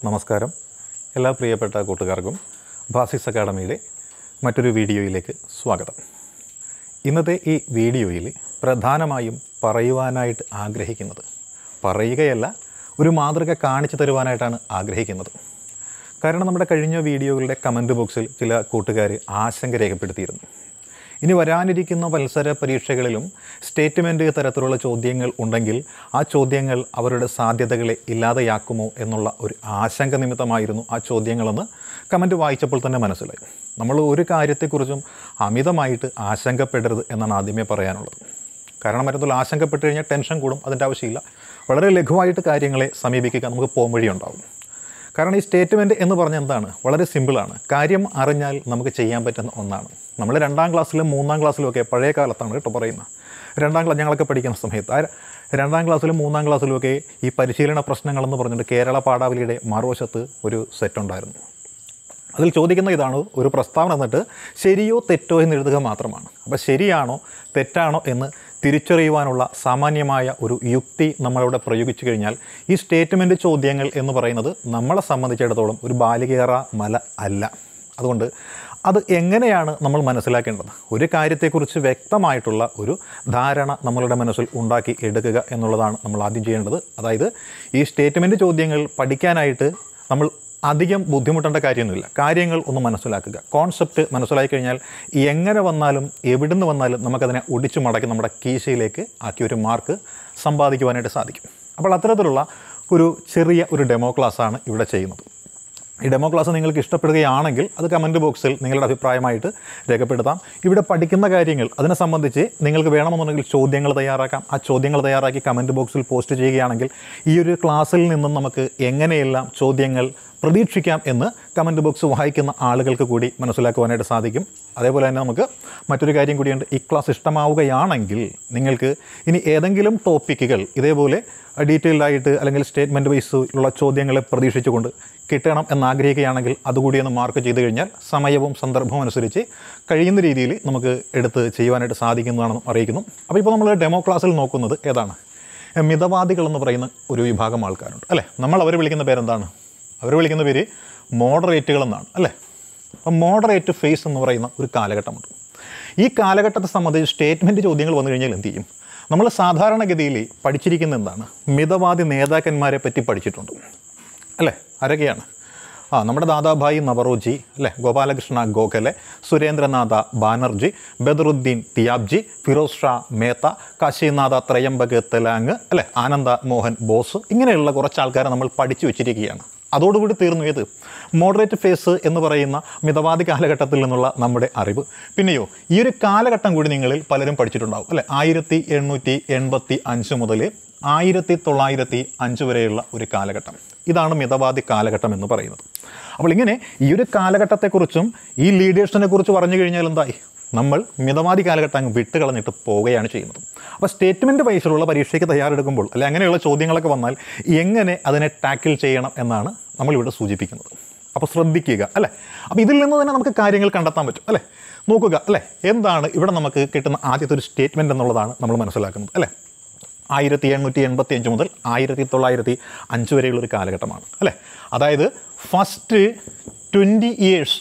നമസ്കാരം എല്ലാ പ്രിയപ്പെട്ട കൂട്ടുകാർക്കും ബാസിസ് അക്കാഡമിയുടെ മറ്റൊരു വീഡിയോയിലേക്ക് സ്വാഗതം ഇന്നത്തെ ഈ വീഡിയോയിൽ പ്രധാനമായും പറയുവാനായിട്ട് ആഗ്രഹിക്കുന്നത് പറയുകയല്ല ഒരു മാതൃക കാണിച്ചു തരുവാനായിട്ടാണ് ആഗ്രഹിക്കുന്നത് കാരണം നമ്മുടെ കഴിഞ്ഞ വീഡിയോകളുടെ കമൻറ്റ് ബോക്സിൽ ചില കൂട്ടുകാർ ആശങ്ക രേഖപ്പെടുത്തിയിരുന്നു ഇനി വരാനിരിക്കുന്ന മത്സര പരീക്ഷകളിലും സ്റ്റേറ്റ്മെൻറ്റ് തരത്തിലുള്ള ചോദ്യങ്ങൾ ഉണ്ടെങ്കിൽ ആ ചോദ്യങ്ങൾ അവരുടെ സാധ്യതകളെ ഇല്ലാതെയാക്കുമോ എന്നുള്ള ഒരു ആശങ്ക നിമിത്തമായിരുന്നു ആ ചോദ്യങ്ങളെന്ന് കമൻറ്റ് വായിച്ചപ്പോൾ തന്നെ മനസ്സിലായി നമ്മൾ ഒരു കാര്യത്തെക്കുറിച്ചും അമിതമായിട്ട് ആശങ്കപ്പെടരുത് എന്നാണ് ആദ്യമേ പറയാനുള്ളത് കാരണം മറ്റൊന്നും ആശങ്കപ്പെട്ട് കഴിഞ്ഞാൽ ടെൻഷൻ കൂടും അതിൻ്റെ ആവശ്യമില്ല വളരെ ലഘുവായിട്ട് കാര്യങ്ങളെ സമീപിക്കുക നമുക്ക് പോംവഴി ഉണ്ടാവും കാരണം ഈ സ്റ്റേറ്റ്മെൻറ്റ് എന്ന് പറഞ്ഞാൽ എന്താണ് വളരെ സിമ്പിളാണ് കാര്യം അറിഞ്ഞാൽ നമുക്ക് ചെയ്യാൻ പറ്റുന്ന ഒന്നാണ് നമ്മൾ രണ്ടാം ക്ലാസ്സിലും മൂന്നാം ക്ലാസ്സിലും ഒക്കെ പഴയ കാലത്താണ് കേട്ടോ പറയുന്നത് രണ്ടാം ക്ലാസ് ഞങ്ങളൊക്കെ പഠിക്കുന്ന സമയത്ത് ആ രണ്ടാം ക്ലാസ്സിലും മൂന്നാം ക്ലാസ്സിലും ഒക്കെ ഈ പരിശീലന പ്രശ്നങ്ങളെന്ന് പറഞ്ഞിട്ട് കേരള പാഠാവലിയുടെ മറുവശത്ത് ഒരു സെറ്റ് ഉണ്ടായിരുന്നു അതിൽ ചോദിക്കുന്ന ഇതാണ് ഒരു പ്രസ്താവന എന്നിട്ട് ശരിയോ തെറ്റോ എന്ന് എഴുതുക മാത്രമാണ് അപ്പോൾ ശരിയാണോ തെറ്റാണോ എന്ന് തിരിച്ചറിയുവാനുള്ള സാമാന്യമായ ഒരു യുക്തി നമ്മളിവിടെ പ്രയോഗിച്ചു കഴിഞ്ഞാൽ ഈ സ്റ്റേറ്റ്മെൻറ്റ് ചോദ്യങ്ങൾ എന്ന് പറയുന്നത് നമ്മളെ സംബന്ധിച്ചിടത്തോളം ഒരു ബാലികേറ മല അല്ല അതുകൊണ്ട് അത് എങ്ങനെയാണ് നമ്മൾ മനസ്സിലാക്കേണ്ടത് ഒരു കാര്യത്തെക്കുറിച്ച് വ്യക്തമായിട്ടുള്ള ഒരു ധാരണ നമ്മളുടെ മനസ്സിൽ ഉണ്ടാക്കി എടുക്കുക എന്നുള്ളതാണ് നമ്മൾ ആദ്യം ചെയ്യേണ്ടത് അതായത് ഈ സ്റ്റേറ്റ്മെൻറ്റ് ചോദ്യങ്ങൾ പഠിക്കാനായിട്ട് നമ്മൾ അധികം ബുദ്ധിമുട്ടേണ്ട കാര്യമൊന്നുമില്ല കാര്യങ്ങൾ ഒന്ന് മനസ്സിലാക്കുക കോൺസെപ്റ്റ് മനസ്സിലാക്കി കഴിഞ്ഞാൽ എങ്ങനെ വന്നാലും എവിടുന്ന് വന്നാലും നമുക്കതിനെ ഒടിച്ചു മടക്കി നമ്മുടെ കീശയിലേക്ക് ആക്കി ഒരു മാർക്ക് സമ്പാദിക്കുവാനായിട്ട് സാധിക്കും അപ്പോൾ അത്തരത്തിലുള്ള ഒരു ചെറിയ ഒരു ഡെമോ ക്ലാസ്സാണ് ഇവിടെ ചെയ്യുന്നത് ഈ ഡെമോ ക്ലാസ് നിങ്ങൾക്ക് ഇഷ്ടപ്പെടുകയാണെങ്കിൽ അത് കമൻറ്റ് ബോക്സിൽ നിങ്ങളുടെ അഭിപ്രായമായിട്ട് രേഖപ്പെടുത്താം ഇവിടെ പഠിക്കുന്ന കാര്യങ്ങൾ അതിനെ സംബന്ധിച്ച് നിങ്ങൾക്ക് വേണമെന്നുണ്ടെങ്കിൽ ചോദ്യങ്ങൾ തയ്യാറാക്കാം ആ ചോദ്യങ്ങൾ തയ്യാറാക്കി കമൻറ്റ് ബോക്സിൽ പോസ്റ്റ് ചെയ്യുകയാണെങ്കിൽ ഈ ഒരു ക്ലാസ്സിൽ നിന്നും നമുക്ക് എങ്ങനെയെല്ലാം ചോദ്യങ്ങൾ പ്രതീക്ഷിക്കാം എന്ന് കമൻറ്റ് ബോക്സ് വായിക്കുന്ന ആളുകൾക്ക് കൂടി മനസ്സിലാക്കുവാനായിട്ട് സാധിക്കും അതേപോലെ തന്നെ നമുക്ക് മറ്റൊരു കാര്യം കൂടിയുണ്ട് ഈ ക്ലാസ് ഇഷ്ടമാവുകയാണെങ്കിൽ നിങ്ങൾക്ക് ഇനി ഏതെങ്കിലും ടോപ്പിക്കുകൾ ഇതേപോലെ ഡീറ്റെയിൽഡ് ആയിട്ട് അല്ലെങ്കിൽ സ്റ്റേറ്റ്മെൻറ്റ് വൈസ് ഉള്ള ചോദ്യങ്ങളെ പ്രതീക്ഷിച്ചുകൊണ്ട് കിട്ടണം എന്നാഗ്രഹിക്കുകയാണെങ്കിൽ അതുകൂടി ഒന്ന് മാർക്ക് ചെയ്ത് കഴിഞ്ഞാൽ സമയവും സന്ദർഭവും അനുസരിച്ച് കഴിയുന്ന രീതിയിൽ നമുക്ക് എടുത്ത് ചെയ്യുവാനായിട്ട് സാധിക്കുന്നതാണെന്ന് അറിയിക്കുന്നു അപ്പോൾ ഇപ്പോൾ നമ്മൾ ഡെമോ ക്ലാസ്സിൽ നോക്കുന്നത് ഏതാണ് മിതവാദികൾ എന്ന് പറയുന്ന ഒരു വിഭാഗം ആൾക്കാരുണ്ട് അല്ലേ നമ്മൾ അവർ വിളിക്കുന്ന പേരെന്താണ് അവർ വിളിക്കുന്ന പേര് മോഡറേറ്റുകൾ എന്നാണ് അല്ലേ അപ്പം മോഡറേറ്റ് ഫേസ് എന്ന് പറയുന്ന ഒരു കാലഘട്ടമുണ്ട് ഈ കാലഘട്ടത്തെ സംബന്ധിച്ച് സ്റ്റേറ്റ്മെൻറ്റ് ചോദ്യങ്ങൾ വന്നു കഴിഞ്ഞാൽ എന്ത് ചെയ്യും നമ്മൾ സാധാരണഗതിയിൽ പഠിച്ചിരിക്കുന്ന എന്താണ് മിതവാദി നേതാക്കന്മാരെ പറ്റി പഠിച്ചിട്ടുണ്ട് അല്ലേ ആരൊക്കെയാണ് ആ നമ്മുടെ ദാദാഭായി നവറോജി അല്ലേ ഗോപാലകൃഷ്ണ ഗോഖലെ സുരേന്ദ്രനാഥ ബാനർജി ബദറുദ്ദീൻ തിയാബ്ജി ഫിറോസ് ഷാ മേത്ത കാശിനാഥ ത്രയംബക് തെലാങ് അല്ലേ ആനന്ദ മോഹൻ ബോസ് ഇങ്ങനെയുള്ള കുറച്ച് ആൾക്കാരെ നമ്മൾ പഠിച്ചു വെച്ചിരിക്കുകയാണ് അതോടുകൂടി തീർന്നു ഏത് മോഡറേറ്റ് ഫേസ് എന്ന് പറയുന്ന മിതവാദി കാലഘട്ടത്തിൽ നിന്നുള്ള നമ്മുടെ അറിവ് പിന്നെയോ ഈ ഒരു കാലഘട്ടം കൂടി നിങ്ങളിൽ പലരും പഠിച്ചിട്ടുണ്ടാവും അല്ലേ ആയിരത്തി എണ്ണൂറ്റി എൺപത്തി അഞ്ച് മുതൽ ആയിരത്തി തൊള്ളായിരത്തി അഞ്ച് വരെയുള്ള ഒരു കാലഘട്ടം ഇതാണ് മിതവാദി കാലഘട്ടം എന്ന് പറയുന്നത് അപ്പോൾ ഇങ്ങനെ ഈ ഒരു കാലഘട്ടത്തെക്കുറിച്ചും ഈ ലീഡേഴ്സിനെ കുറിച്ച് പറഞ്ഞു കഴിഞ്ഞാൽ എന്തായി നമ്മൾ മിതവാദി കാലഘട്ടം അങ്ങ് വിട്ട് കളഞ്ഞിട്ട് പോവുകയാണ് ചെയ്യുന്നത് അപ്പോൾ സ്റ്റേറ്റ്മെൻറ്റ് വൈസിലുള്ള പരീക്ഷയ്ക്ക് തയ്യാറെടുക്കുമ്പോൾ അല്ലെ അങ്ങനെയുള്ള ചോദ്യങ്ങളൊക്കെ വന്നാൽ എങ്ങനെ അതിനെ ടാക്കിൾ ചെയ്യണം എന്നാണ് നമ്മളിവിടെ സൂചിപ്പിക്കുന്നത് അപ്പോൾ ശ്രദ്ധിക്കുക അല്ലേ അപ്പോൾ ഇതിൽ നിന്ന് തന്നെ നമുക്ക് കാര്യങ്ങൾ കണ്ടെത്താൻ പറ്റും അല്ലേ നോക്കുക അല്ലേ എന്താണ് ഇവിടെ നമുക്ക് കിട്ടുന്ന ആദ്യത്തെ ഒരു സ്റ്റേറ്റ്മെൻറ്റ് എന്നുള്ളതാണ് നമ്മൾ മനസ്സിലാക്കുന്നത് അല്ലേ ആയിരത്തി എണ്ണൂറ്റി എൺപത്തി അഞ്ച് മുതൽ ആയിരത്തി തൊള്ളായിരത്തി അഞ്ച് വരെയുള്ള ഒരു കാലഘട്ടമാണ് അല്ലേ അതായത് first twenty years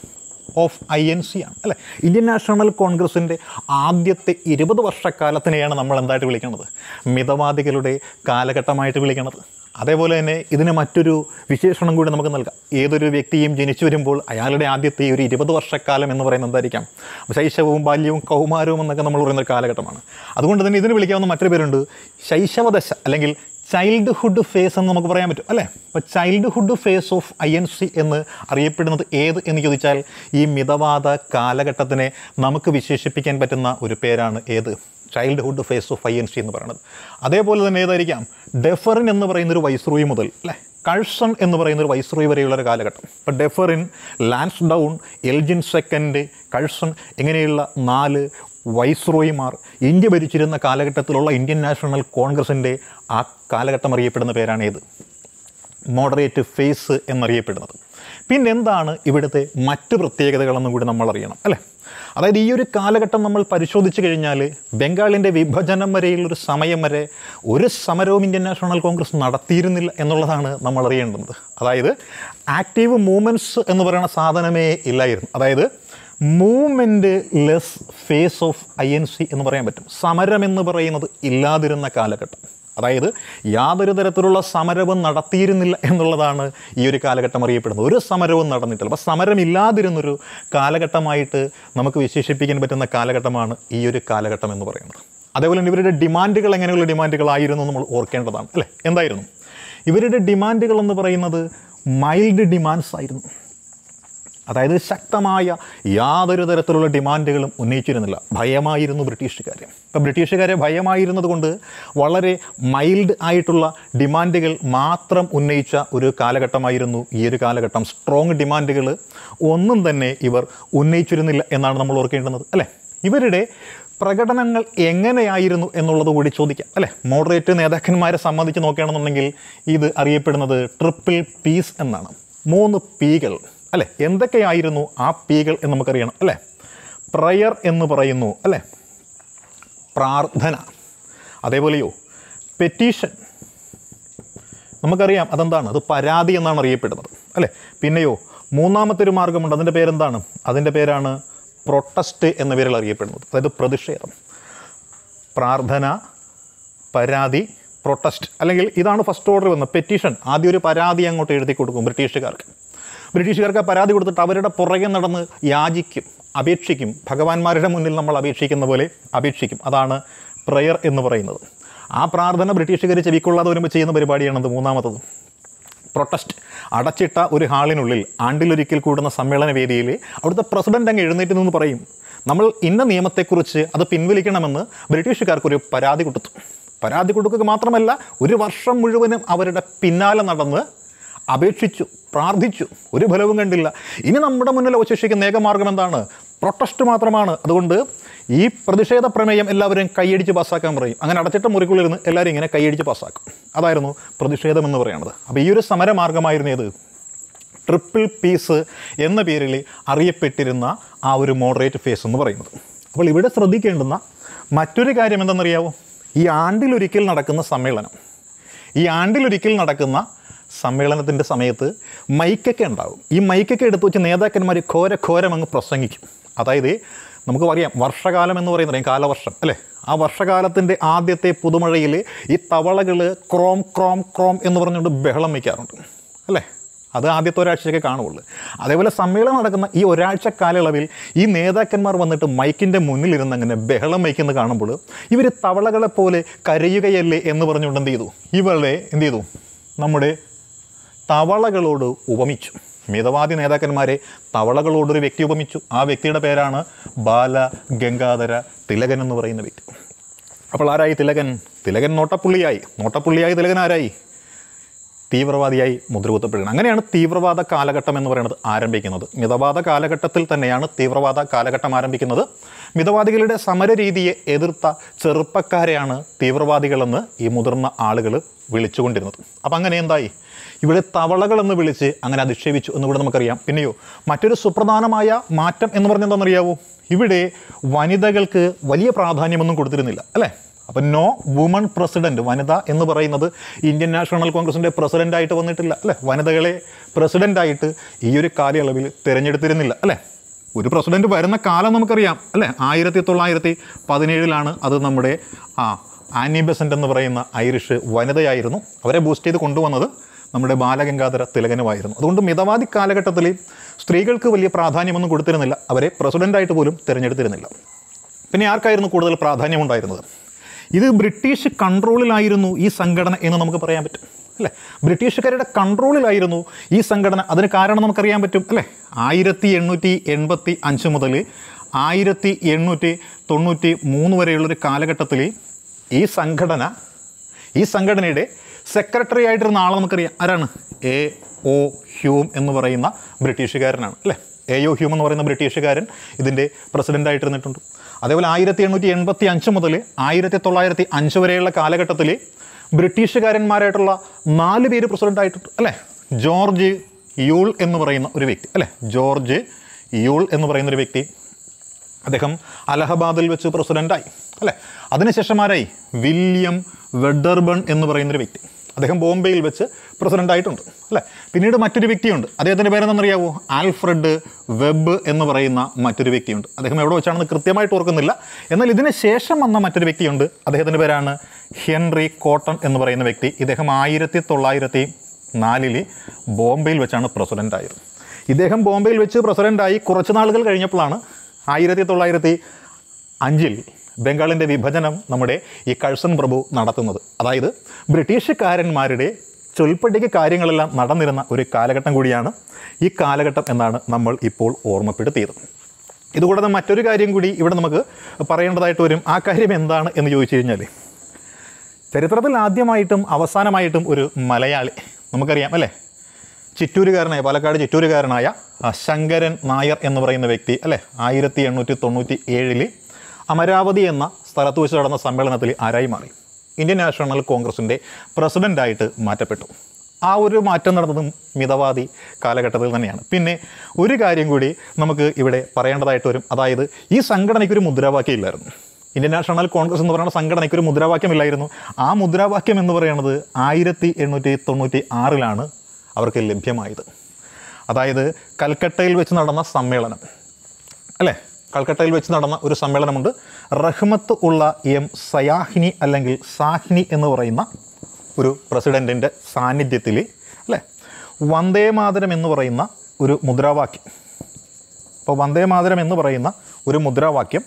of I N C ആണ് അല്ലേ ഇന്ത്യൻ നാഷണൽ കോൺഗ്രസിൻ്റെ ആദ്യത്തെ ഇരുപത് വർഷക്കാലത്തിനെയാണ് നമ്മൾ എന്തായിട്ട് വിളിക്കുന്നത് മിതവാദികളുടെ കാലഘട്ടമായിട്ട് വിളിക്കുന്നത് അതേപോലെ തന്നെ ഇതിന് മറ്റൊരു വിശേഷണം കൂടി നമുക്ക് നൽകാം ഏതൊരു വ്യക്തിയും ജനിച്ചു വരുമ്പോൾ അയാളുടെ ആദ്യത്തെ ഈ ഒരു ഇരുപത് വർഷക്കാലം എന്ന് പറയുന്നത് എന്തായിരിക്കാം ശൈശവവും ബാല്യവും കൗമാരവും എന്നൊക്കെ നമ്മൾ പറയുന്ന ഒരു കാലഘട്ടമാണ് അതുകൊണ്ട് തന്നെ ഇതിന് വിളിക്കാവുന്ന മറ്റൊരു പേരുണ്ട് ശൈശവദശ അല്ലെങ്കിൽ ചൈൽഡ്ഹുഡ് ഫേസ് എന്ന് നമുക്ക് പറയാൻ പറ്റും അല്ലേ അപ്പോൾ childhood phase of I N C എന്ന് അറിയപ്പെടുന്നത് ഏത് എന്ന് ചോദിച്ചാൽ ഈ മിതവാദ കാലഘട്ടത്തിനെ നമുക്ക് വിശേഷിപ്പിക്കാൻ പറ്റുന്ന ഒരു പേരാണ് ഏത് childhood phase of I N C എന്ന് പറയുന്നത് അതേപോലെ തന്നെ ഏതായിരിക്കാം ഡെഫറിൻ എന്ന് പറയുന്ന ഒരു വൈസ്രോയി മുതൽ അല്ലേ കഴ്സൺ എന്ന് പറയുന്ന ഒരു വൈസ്രോയി വരെയുള്ള ഒരു കാലഘട്ടം ഇപ്പോൾ Dufferin Lansdowne Elgin second Curzon ഇങ്ങനെയുള്ള നാല് വൈസ്രോയിമാർ ഇന്ത്യ ഭരിച്ചിരുന്ന കാലഘട്ടത്തിലുള്ള ഇന്ത്യൻ നാഷണൽ കോൺഗ്രസിൻ്റെ ആ കാലഘട്ടം അറിയപ്പെടുന്ന പേരാണ് ഏത് മോഡറേറ്റ് ഫേസ് എന്നറിയപ്പെടുന്നത് പിന്നെന്താണ് ഇവിടുത്തെ മറ്റ് പ്രത്യേകതകളെന്നും കൂടി നമ്മൾ അറിയണം അല്ലേ അതായത് ഈ ഒരു കാലഘട്ടം നമ്മൾ പരിശോധിച്ച് കഴിഞ്ഞാൽ ബംഗാളിൻ്റെ വിഭജനം വരെയുള്ളൊരു സമയം വരെ ഒരു സമരവും ഇന്ത്യൻ നാഷണൽ കോൺഗ്രസ് നടത്തിയിരുന്നില്ല എന്നുള്ളതാണ് നമ്മൾ അറിയേണ്ടത് അതായത് ആക്റ്റീവ് മൂവ്മെൻറ്റ്സ് എന്ന് പറയുന്ന സാധനമേ ഇല്ലായിരുന്നു അതായത് movement less phase of I N C എന്ന് പറയാൻ പറ്റും സമരം എന്ന് പറയുന്നത് ഇല്ലാതിരുന്ന കാലഘട്ടം അതായത് യാതൊരു തരത്തിലുള്ള സമരവും നടത്തിയിരുന്നില്ല എന്നുള്ളതാണ് ഈ ഒരു കാലഘട്ടം അറിയപ്പെടുന്നത് ഒരു സമരവും നടന്നിട്ടില്ല അപ്പോൾ സമരമില്ലാതിരുന്നൊരു കാലഘട്ടമായിട്ട് നമുക്ക് വിശേഷിപ്പിക്കാൻ പറ്റുന്ന കാലഘട്ടമാണ് ഈ ഒരു കാലഘട്ടം എന്ന് പറയുന്നത് അതേപോലെ തന്നെ ഇവരുടെ ഡിമാൻഡുകൾ എങ്ങനെയുള്ള ഡിമാൻഡുകളായിരുന്നു എന്ന് നമ്മൾ ഓർക്കേണ്ടതാണ് അല്ലേ എന്തായിരുന്നു ഇവരുടെ ഡിമാൻഡുകൾ എന്ന് പറയുന്നത് മൈൽഡ് ഡിമാൻഡ്സ് ആയിരുന്നു അതായത് ശക്തമായ യാതൊരു തരത്തിലുള്ള ഡിമാൻഡുകളും ഉന്നയിച്ചിരുന്നില്ല ഭയമായിരുന്നു ബ്രിട്ടീഷുകാരെ ഇപ്പം ബ്രിട്ടീഷുകാരെ ഭയമായിരുന്നത് കൊണ്ട് വളരെ മൈൽഡ് ആയിട്ടുള്ള ഡിമാൻഡുകൾ മാത്രം ഉന്നയിച്ച ഒരു കാലഘട്ടമായിരുന്നു ഈ ഒരു കാലഘട്ടം സ്ട്രോങ് ഡിമാൻഡുകൾ ഒന്നും തന്നെ ഇവർ ഉന്നയിച്ചിരുന്നില്ല എന്നാണ് നമ്മൾ ഓർക്കേണ്ടുന്നത് അല്ലേ ഇവരുടെ പ്രകടനങ്ങൾ എങ്ങനെയായിരുന്നു എന്നുള്ളത് കൂടി ചോദിക്കാം അല്ലേ മോഡറേറ്റ് നേതാക്കന്മാരെ സംബന്ധിച്ച് നോക്കുകയാണെന്നുണ്ടെങ്കിൽ ഇത് അറിയപ്പെടുന്നത് ട്രിപ്പിൾ പീസ് എന്നാണ് മൂന്ന് പീകൾ അല്ലേ എന്തൊക്കെയായിരുന്നു ആ പീകൾ എന്ന് നമുക്കറിയണം അല്ലേ പ്രയർ എന്ന് പറയുന്നു അല്ലേ പ്രാർത്ഥന അതേപോലെയോ പെറ്റീഷൻ നമുക്കറിയാം അതെന്താണ് അത് പരാതി എന്നാണ് അറിയപ്പെടുന്നത് അല്ലേ പിന്നെയോ മൂന്നാമത്തെ ഒരു മാർഗമുണ്ട് അതിൻ്റെ പേരെന്താണ് അതിൻ്റെ പേരാണ് പ്രൊട്ടസ്റ്റ് എന്ന പേരിൽ അറിയപ്പെടുന്നത് അതായത് പ്രതിഷേധം പ്രാർത്ഥന പരാതി പ്രൊട്ടസ്റ്റ് അല്ലെങ്കിൽ ഇതാണ് ഫസ്റ്റ് ഓർഡർ വന്നത് പെറ്റീഷൻ ആദ്യം ഒരു പരാതി അങ്ങോട്ട് എഴുതി കൊടുക്കും ബ്രിട്ടീഷുകാർക്ക് ബ്രിട്ടീഷുകാർക്ക് ആ പരാതി കൊടുത്തിട്ട് അവരുടെ പുറകെ നടന്ന് യാചിക്കും അപേക്ഷിക്കും ഭഗവാന്മാരുടെ മുന്നിൽ നമ്മൾ അപേക്ഷിക്കുന്ന പോലെ അപേക്ഷിക്കും അതാണ് പ്രയർ എന്ന് പറയുന്നത് ആ പ്രാർത്ഥന ബ്രിട്ടീഷുകാർ ചെവിക്കൊള്ളാതെ വരുമ്പോൾ ചെയ്യുന്ന പരിപാടിയാണത് മൂന്നാമത്തത് പ്രൊട്ടസ്റ്റ് അടച്ചിട്ട ഒരു ഹാളിനുള്ളിൽ ആണ്ടിലൊരിക്കൽ കൂടുന്ന സമ്മേളന വേദിയിൽ അവിടുത്തെ പ്രസിഡന്റ് അങ്ങ് എഴുന്നേറ്റ് നിന്ന് പറയും നമ്മൾ ഇന്ന നിയമത്തെക്കുറിച്ച് അത് പിൻവലിക്കണമെന്ന് ബ്രിട്ടീഷുകാർക്കൊരു പരാതി കൊടുത്തു പരാതി കൊടുക്കുക മാത്രമല്ല ഒരു വർഷം മുഴുവനും അവരുടെ പിന്നാലെ നടന്ന് അപേക്ഷിച്ചു പ്രാർത്ഥിച്ചു ഒരു ഫലവും കണ്ടില്ല ഇനി നമ്മുടെ മുന്നിൽ അവശേഷിക്കുന്ന ഏകമാർഗം എന്താണ് പ്രൊട്ടസ്റ്റ് മാത്രമാണ് അതുകൊണ്ട് ഈ പ്രതിഷേധ പ്രമേയം എല്ലാവരും കൈയടിച്ച് പാസ്സാക്കാൻ പറയും അങ്ങനെ അടച്ചിട്ട മുറിക്കുള്ളിരുന്ന് എല്ലാവരും ഇങ്ങനെ കൈയടിച്ച് പാസ്സാക്കും അതായിരുന്നു പ്രതിഷേധം എന്ന് പറയുന്നത് അപ്പോൾ ഈ ഒരു സമരമാർഗമായിരുന്നു ഏത് ട്രിപ്പിൾ പീസ് എന്ന പേരിൽ അറിയപ്പെട്ടിരുന്ന ആ ഒരു മോഡറേറ്റ് ഫേസ് എന്ന് പറയുന്നത് അപ്പോൾ ഇവിടെ ശ്രദ്ധിക്കേണ്ടുന്ന മറ്റൊരു കാര്യം എന്തെന്നറിയാവോ ഈ ആണ്ടിലൊരിക്കൽ നടക്കുന്ന സമ്മേളനം ഈ ആണ്ടിലൊരിക്കൽ നടക്കുന്ന സമ്മേളനത്തിൻ്റെ സമയത്ത് മൈക്കൊക്കെ ഉണ്ടാവും ഈ മൈക്കൊക്കെ എടുത്ത് വെച്ച് നേതാക്കന്മാർ ഘോര ഘോരം അങ്ങ് പ്രസംഗിക്കും അതായത് നമുക്ക് പറയാം വർഷകാലം എന്ന് പറയുന്നത് കാലവർഷം അല്ലേ ആ വർഷകാലത്തിൻ്റെ ആദ്യത്തെ പുതുമഴയിൽ ഈ തവളകൾ ക്രോം ക്രോം ക്രോം എന്ന് പറഞ്ഞുകൊണ്ട് ബഹളം വയ്ക്കാറുണ്ട് അല്ലേ അത് ആദ്യത്തെ ഒരാഴ്ചയൊക്കെ കാണുള്ളൂ അതേപോലെ സമ്മേളനം നടക്കുന്ന ഈ ഒരാഴ്ച കാലയളവിൽ ഈ നേതാക്കന്മാർ വന്നിട്ട് മൈക്കിൻ്റെ മുന്നിലിരുന്ന് അങ്ങനെ ബഹളം വയ്ക്കുന്നത് കാണുമ്പോൾ ഇവർ തവളകളെ പോലെ കരയുകയല്ലേ എന്ന് പറഞ്ഞുകൊണ്ട് എന്ത് ചെയ്തു ഇവളെ എന്ത് ചെയ്തു നമ്മുടെ തവളകളോട് ഉപമിച്ചു മിതവാദി നേതാക്കന്മാരെ തവളകളോടൊരു വ്യക്തി ഉപമിച്ചു ആ വ്യക്തിയുടെ പേരാണ് ബാല ഗംഗാധര തിലകൻ എന്ന് പറയുന്ന വ്യക്തി അപ്പോൾ ആരായി തിലകൻ തിലകൻ നോട്ടപ്പുള്ളിയായി നോട്ടപ്പുള്ളിയായി തിലകൻ ആരായി തീവ്രവാദിയായി മുദ്രകുത്തപ്പെടുന്നത് അങ്ങനെയാണ് തീവ്രവാദ കാലഘട്ടം എന്ന് പറയുന്നത് ആരംഭിക്കുന്നത് മിതവാദ കാലഘട്ടത്തിൽ തന്നെയാണ് തീവ്രവാദ കാലഘട്ടം ആരംഭിക്കുന്നത് മിതവാദികളുടെ സമരരീതിയെ എതിർത്ത ചെറുപ്പക്കാരെയാണ് തീവ്രവാദികളെന്ന് ഈ മുതിർന്ന ആളുകൾ വിളിച്ചുകൊണ്ടിരുന്നത് അപ്പം അങ്ങനെ എന്തായി ഇവിടെ തവളകളെന്ന് വിളിച്ച് അങ്ങനെ അധിക്ഷേപിച്ചു എന്ന് കൂടെ നമുക്കറിയാം പിന്നെയോ മറ്റൊരു സുപ്രധാനമായ മാറ്റം എന്ന് പറഞ്ഞാൽ എന്താണെന്നറിയാവോ ഇവിടെ വനിതകൾക്ക് വലിയ പ്രാധാന്യമൊന്നും കൊടുത്തിരുന്നില്ല അല്ലേ അപ്പം നോ വുമൺ പ്രസിഡന്റ് വനിത എന്ന് പറയുന്നത് ഇന്ത്യൻ നാഷണൽ കോൺഗ്രസിൻ്റെ പ്രസിഡൻ്റായിട്ട് വന്നിട്ടില്ല അല്ലേ വനിതകളെ പ്രസിഡൻ്റായിട്ട് ഈ ഒരു കാലയളവിൽ തിരഞ്ഞെടുത്തിരുന്നില്ല അല്ലേ ഒരു പ്രസിഡന്റ് വരുന്ന കാലം നമുക്കറിയാം അല്ലേ ആയിരത്തി തൊള്ളായിരത്തി പതിനേഴിലാണ് അത് നമ്മുടെ ആ ആനി ബെസൻ്റ് എന്ന് പറയുന്ന ഐറിഷ് വനിതയായിരുന്നു അവരെ ബൂസ്റ്റ് ചെയ്ത് കൊണ്ടുവന്നത് നമ്മുടെ ബാലഗംഗാധര തിലകനുമായിരുന്നു അതുകൊണ്ട് മിതവാദി കാലഘട്ടത്തിൽ സ്ത്രീകൾക്ക് വലിയ പ്രാധാന്യമൊന്നും കൊടുത്തിരുന്നില്ല അവരെ പ്രസിഡൻ്റായിട്ട് പോലും തിരഞ്ഞെടുത്തിരുന്നില്ല പിന്നെ ആർക്കായിരുന്നു കൂടുതൽ പ്രാധാന്യമുണ്ടായിരുന്നത് ഇത് ബ്രിട്ടീഷ് കൺട്രോളിലായിരുന്നു ഈ സംഘടന എന്ന് നമുക്ക് പറയാൻ പറ്റും അല്ലേ ബ്രിട്ടീഷുകാരുടെ കൺട്രോളിലായിരുന്നു ഈ സംഘടന അതിന് കാരണം നമുക്കറിയാൻ പറ്റും അല്ലേ ആയിരത്തി എണ്ണൂറ്റി എൺപത്തി അഞ്ച് മുതൽ ആയിരത്തി എണ്ണൂറ്റി തൊണ്ണൂറ്റി മൂന്ന് വരെയുള്ളൊരു കാലഘട്ടത്തിൽ ഈ സംഘടന ഈ സംഘടനയുടെ സെക്രട്ടറി ആയിട്ടിരുന്ന ആളെ നമുക്കറിയാം ആരാണ് എ ഒ ഹ്യൂം എന്ന് പറയുന്ന ബ്രിട്ടീഷുകാരനാണ് അല്ലേ എ ഒ ഹ്യൂം എന്ന് പറയുന്ന ബ്രിട്ടീഷുകാരൻ ഇതിൻ്റെ പ്രസിഡൻ്റ് ആയിട്ടിരുന്നിട്ടുണ്ട് അതേപോലെ ആയിരത്തി എണ്ണൂറ്റി എൺപത്തി അഞ്ച് മുതൽ ആയിരത്തി തൊള്ളായിരത്തി അഞ്ച് വരെയുള്ള കാലഘട്ടത്തിൽ ബ്രിട്ടീഷുകാരന്മാരായിട്ടുള്ള നാല് പേര് പ്രസിഡൻ്റ് ആയിട്ടുണ്ട് അല്ലേ ജോർജ് യൂൾ എന്ന് പറയുന്ന ഒരു വ്യക്തി അല്ലേ ജോർജ് യൂൾ എന്ന് പറയുന്ന ഒരു വ്യക്തി അദ്ദേഹം അലഹബാദിൽ വെച്ച് പ്രസിഡൻ്റായി അല്ലേ അതിനുശേഷം ആരായി വില്യം വെഡർബൺ എന്ന് പറയുന്നൊരു വ്യക്തി അദ്ദേഹം ബോംബെയിൽ വെച്ച് പ്രസിഡൻ്റ് ആയിട്ടുണ്ട് അല്ലേ പിന്നീട് മറ്റൊരു വ്യക്തിയുണ്ട് അദ്ദേഹത്തിൻ്റെ പേരെന്തെന്നറിയാവോ ആൽഫ്രഡ് വെബ് എന്ന് പറയുന്ന മറ്റൊരു വ്യക്തിയുണ്ട് അദ്ദേഹം എവിടെ വെച്ചാണെന്ന് കൃത്യമായിട്ട് ഓർക്കുന്നില്ല എന്നാൽ ഇതിന് ശേഷം വന്ന മറ്റൊരു വ്യക്തിയുണ്ട് അദ്ദേഹത്തിൻ്റെ പേരാണ് ഹെൻറി കോട്ടൺ എന്ന് പറയുന്ന വ്യക്തി ഇദ്ദേഹം ആയിരത്തി തൊള്ളായിരത്തി നാലിൽ ബോംബെയിൽ വെച്ചാണ് പ്രസിഡൻ്റ് ആയത് ഇദ്ദേഹം ബോംബെയിൽ വെച്ച് പ്രസിഡൻ്റായി കുറച്ച് നാളുകൾ കഴിഞ്ഞപ്പോഴാണ് ആയിരത്തി തൊള്ളായിരത്തി അഞ്ചിൽ ബംഗാളിൻ്റെ വിഭജനം നമ്മുടെ ഈ കഴ്സൺ പ്രഭു നടത്തുന്നത് അതായത് ബ്രിട്ടീഷുകാരന്മാരുടെ ചൊൽപ്പടിക്ക് കാര്യങ്ങളെല്ലാം നടന്നിരുന്ന ഒരു കാലഘട്ടം കൂടിയാണ് ഈ കാലഘട്ടം എന്നാണ് നമ്മൾ ഇപ്പോൾ ഓർമ്മപ്പെടുത്തിയത് ഇതുകൂടാതെ മറ്റൊരു കാര്യം കൂടി ഇവിടെ നമുക്ക് പറയേണ്ടതായിട്ട് വരും ആ കാര്യം എന്താണ് എന്ന് ചോദിച്ചു കഴിഞ്ഞാൽ ചരിത്രത്തിൽ ആദ്യമായിട്ടും അവസാനമായിട്ടും ഒരു മലയാളി നമുക്കറിയാം അല്ലേ ചിറ്റൂരുകാരനായ പാലക്കാട് ചിറ്റൂരുകാരനായ ആ, ശങ്കരൻ നായർ എന്ന് പറയുന്ന വ്യക്തി അല്ലേ ആയിരത്തി എണ്ണൂറ്റി തൊണ്ണൂറ്റി ഏഴിൽ അമരാവതി എന്ന സ്ഥലത്ത് വെച്ച് നടന്ന സമ്മേളനത്തിൽ ആരായി മാറി ഇന്ത്യൻ നാഷണൽ കോൺഗ്രസിൻ്റെ പ്രസിഡൻ്റായിട്ട് മാറ്റപ്പെട്ടു ആ ഒരു മാറ്റം നടന്നതും മിതവാദി കാലഘട്ടത്തിൽ തന്നെയാണ് പിന്നെ ഒരു കാര്യം കൂടി നമുക്ക് ഇവിടെ പറയേണ്ടതായിട്ട് വരും അതായത് ഈ സംഘടനയ്ക്കൊരു മുദ്രാവാക്യം ഇല്ലായിരുന്നു ഇന്ത്യൻ നാഷണൽ കോൺഗ്രസ് എന്ന് പറയുന്ന സംഘടനയ്ക്ക് ഒരു മുദ്രാവാക്യമില്ലായിരുന്നു ആ മുദ്രാവാക്യം എന്ന് പറയുന്നത് ആയിരത്തി എണ്ണൂറ്റി തൊണ്ണൂറ്റി ആറിലാണ് അവർക്ക് ലഭ്യമായത് അതായത് കൽക്കട്ടയിൽ വെച്ച് നടന്ന സമ്മേളനം അല്ലേ കൽക്കട്ടയിൽ വെച്ച് നടന്ന ഒരു സമ്മേളനമുണ്ട് റഹ്മത്ത് ഉള്ള എം സയാഹിനി അല്ലെങ്കിൽ സാഹിനി എന്ന് പറയുന്ന ഒരു പ്രസിഡൻറ്റിൻ്റെ സാന്നിധ്യത്തിൽ അല്ലേ വന്ദേ മാതരം എന്ന് പറയുന്ന ഒരു മുദ്രാവാക്യം അപ്പോൾ വന്ദേ മാതരം എന്ന് പറയുന്ന ഒരു മുദ്രാവാക്യം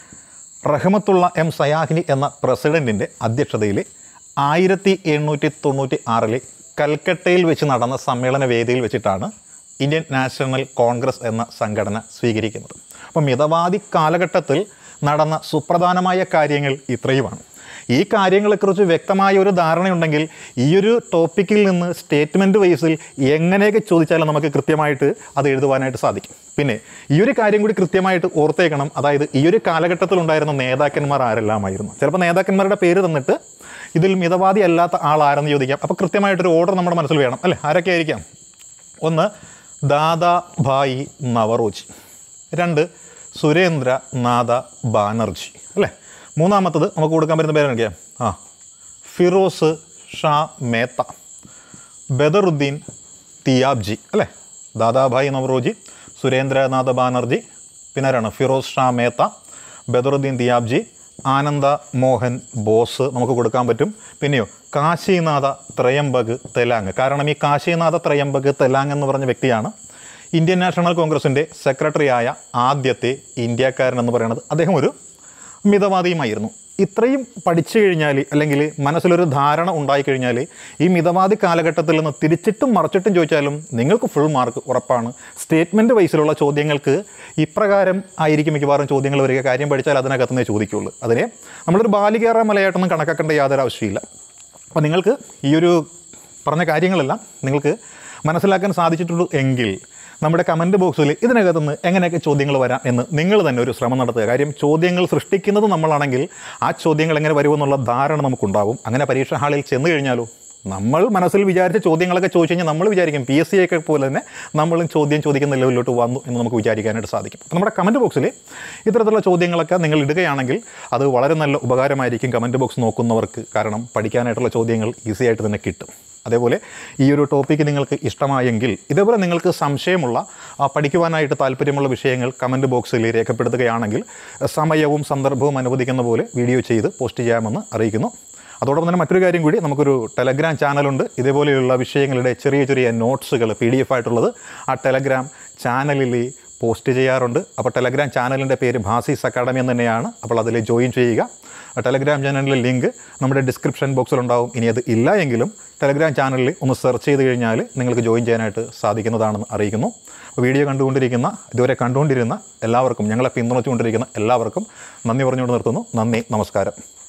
റഹ്മത്തുള്ള എം സയാഹിനി എന്ന പ്രസിഡൻറ്റിൻ്റെ അധ്യക്ഷതയിൽ ആയിരത്തി എണ്ണൂറ്റി തൊണ്ണൂറ്റി ആറിൽ കൽക്കട്ടയിൽ വെച്ച് നടന്ന സമ്മേളന വേദിയിൽ വെച്ചിട്ടാണ് ഇന്ത്യൻ നാഷണൽ കോൺഗ്രസ് എന്ന സംഘടന സ്വീകരിക്കുന്നത് അപ്പോൾ മിതവാദി കാലഘട്ടത്തിൽ നടന്ന സുപ്രധാനമായ കാര്യങ്ങൾ ഇത്രയുമാണ് ഈ കാര്യങ്ങളെക്കുറിച്ച് വ്യക്തമായ ഒരു ധാരണയുണ്ടെങ്കിൽ ഈ ഒരു ടോപ്പിക്കിൽ നിന്ന് സ്റ്റേറ്റ്മെൻറ്റ് വൈസിൽ എങ്ങനെയൊക്കെ ചോദിച്ചാലും നമുക്ക് കൃത്യമായിട്ട് അത് എഴുതുവാനായിട്ട് സാധിക്കും പിന്നെ ഈ ഒരു കാര്യം കൂടി കൃത്യമായിട്ട് ഓർത്തേക്കണം അതായത് ഈ ഒരു കാലഘട്ടത്തിൽ ഉണ്ടായിരുന്ന നേതാക്കന്മാർ ആരെല്ലാമായിരുന്നു ചിലപ്പോൾ നേതാക്കന്മാരുടെ പേര് തന്നിട്ട് ഇതിൽ മിതവാദി അല്ലാത്ത ആൾ ആരെന്ന് ചോദിക്കാം അപ്പോൾ കൃത്യമായിട്ടൊരു ഓർഡർ നമ്മുടെ മനസ്സിൽ വേണം അല്ലേ ആരൊക്കെ ആയിരിക്കാം ഒന്ന് ദാദാഭായി നവറോജി രണ്ട് സുരേന്ദ്ര നാഥ ബാനർജി അല്ലേ മൂന്നാമത്തത് നമുക്ക് കൊടുക്കാൻ പറ്റുന്ന പേരെനിക്കാം ആ ഫിറോസ് ഷാ മേത്ത ബദറുദ്ദീൻ തിയാബ്ജി അല്ലേ ദാദാഭായ് നവറോജി സുരേന്ദ്രനാഥ ബാനർജി പിന്നെ ആരാണ് ഫിറോസ് ഷാ മേത്ത ബദറുദ്ദീൻ തിയാബ്ജി ആനന്ദ മോഹൻ ബോസ് നമുക്ക് കൊടുക്കാൻ പറ്റും പിന്നെയോ കാശിനാഥ ത്രയംബക് തെലാങ് കാരണം ഈ കാശിനാഥ ത്രയംബക് തെലാങ് എന്ന് പറഞ്ഞ വ്യക്തിയാണ് ഇന്ത്യൻ നാഷണൽ കോൺഗ്രസിൻ്റെ സെക്രട്ടറിയായ ആദ്യത്തെ ഇന്ത്യക്കാരൻ എന്ന് പറയുന്നത് അദ്ദേഹം ഒരു മിതവാദിയുമായിരുന്നു ഇത്രയും പഠിച്ചു കഴിഞ്ഞാൽ അല്ലെങ്കിൽ മനസ്സിലൊരു ധാരണ ഉണ്ടായിക്കഴിഞ്ഞാൽ ഈ മിതവാദി കാലഘട്ടത്തിൽ നിന്ന് തിരിച്ചിട്ടും മറിച്ചിട്ടും ചോദിച്ചാലും നിങ്ങൾക്ക് ഫുൾ മാർക്ക് ഉറപ്പാണ് സ്റ്റേറ്റ്മെൻറ്റ് വൈസിലുള്ള ചോദ്യങ്ങൾക്ക് ഇപ്രകാരം ആയിരിക്കും മിക്കവാറും ചോദ്യങ്ങൾ വരിക കാര്യം പഠിച്ചാൽ അതിനകത്തുനിന്നേ ചോദിക്കുകയുള്ളൂ അതിനെ നമ്മളൊരു ബാലികേറ മലയായിട്ടൊന്നും കണക്കാക്കേണ്ട യാതൊരു ആവശ്യമില്ല അപ്പോൾ നിങ്ങൾക്ക് ഈ ഒരു പറഞ്ഞ കാര്യങ്ങളെല്ലാം നിങ്ങൾക്ക് മനസ്സിലാക്കാൻ സാധിച്ചിട്ടുള്ളൂ എങ്കിൽ നമ്മുടെ കമൻറ്റ് ബോക്സിൽ ഇതിനകത്തുനിന്ന് എങ്ങനെയൊക്കെ ചോദ്യങ്ങൾ വരാം എന്ന് നിങ്ങൾ തന്നെ ഒരു ശ്രമം നടത്തുക കാര്യം ചോദ്യങ്ങൾ സൃഷ്ടിക്കുന്നത് നമ്മളാണെങ്കിൽ ആ ചോദ്യങ്ങൾ എങ്ങനെ വരുമെന്നുള്ള ധാരണ നമുക്കുണ്ടാവും അങ്ങനെ പരീക്ഷാ ഹാളിൽ ചെന്ന് കഴിഞ്ഞാലോ നമ്മൾ മനസ്സിൽ വിചാരിച്ച ചോദ്യങ്ങളൊക്കെ ചോദിച്ചു കഴിഞ്ഞാൽ നമ്മൾ വിചാരിക്കും പി എസ് സി ഒക്കെ പോലെ തന്നെ നമ്മളും ചോദ്യം ചോദിക്കുന്ന ലെവലിലോട്ട് വന്നു എന്ന് നമുക്ക് വിചാരിക്കാനായിട്ട് സാധിക്കും അപ്പോൾ നമ്മുടെ കമൻറ്റ് ബോക്സിൽ ഇത്തരത്തിലുള്ള ചോദ്യങ്ങളൊക്കെ നിങ്ങൾ ഇടുകയാണെങ്കിൽ അത് വളരെ നല്ല ഉപകാരമായിരിക്കും കമൻറ്റ് ബോക്സ് നോക്കുന്നവർക്ക് കാരണം പഠിക്കാനായിട്ടുള്ള ചോദ്യങ്ങൾ ഈസി ആയിട്ട് തന്നെ കിട്ടും അതേപോലെ ഈ ഒരു ടോപ്പിക്ക് നിങ്ങൾക്ക് ഇഷ്ടമായെങ്കിൽ ഇതേപോലെ നിങ്ങൾക്ക് സംശയമുള്ള ആ, പഠിക്കുവാനായിട്ട് താല്പര്യമുള്ള വിഷയങ്ങൾ കമൻറ്റ് ബോക്സിൽ രേഖപ്പെടുത്തുകയാണെങ്കിൽ സമയവും സന്ദർഭവും അനുവദിക്കുന്ന പോലെ വീഡിയോ ചെയ്ത് പോസ്റ്റ് ചെയ്യാമെന്ന് അറിയിക്കുന്നു അതോടൊപ്പം തന്നെ മറ്റൊരു കാര്യം കൂടി നമുക്കൊരു ടെലഗ്രാം ചാനലുണ്ട് ഇതേപോലെയുള്ള വിഷയങ്ങളുടെ ചെറിയ ചെറിയ നോട്ട്സുകൾ പി ഡി എഫ് ആയിട്ടുള്ളത് ആ ടെലഗ്രാം ചാനലിൽ പോസ്റ്റ് ചെയ്യാറുണ്ട് അപ്പോൾ ടെലഗ്രാം ചാനലിൻ്റെ പേര് ഭാസീസ് അക്കാഡമി എന്ന് തന്നെയാണ് അപ്പോൾ അതിൽ ജോയിൻ ചെയ്യുക ആ ടെലഗ്രാം ചാനലിലെ ലിങ്ക് നമ്മുടെ ഡിസ്ക്രിപ്ഷൻ ബോക്സിലുണ്ടാവും ഇനി അത് ഇല്ല എങ്കിലും ടെലഗ്രാം ചാനലിൽ ഒന്ന് സെർച്ച് ചെയ്ത് കഴിഞ്ഞാൽ നിങ്ങൾക്ക് ജോയിൻ ചെയ്യാനായിട്ട് സാധിക്കുന്നതാണെന്ന് അറിയിക്കുന്നു അപ്പോൾ വീഡിയോ കണ്ടുകൊണ്ടിരിക്കുന്ന ഇതുവരെ കണ്ടുകൊണ്ടിരുന്ന എല്ലാവർക്കും ഞങ്ങളെ പിന്തുണച്ചുകൊണ്ടിരിക്കുന്ന എല്ലാവർക്കും നന്ദി പറഞ്ഞുകൊണ്ട് നിർത്തുന്നു നന്ദി നമസ്കാരം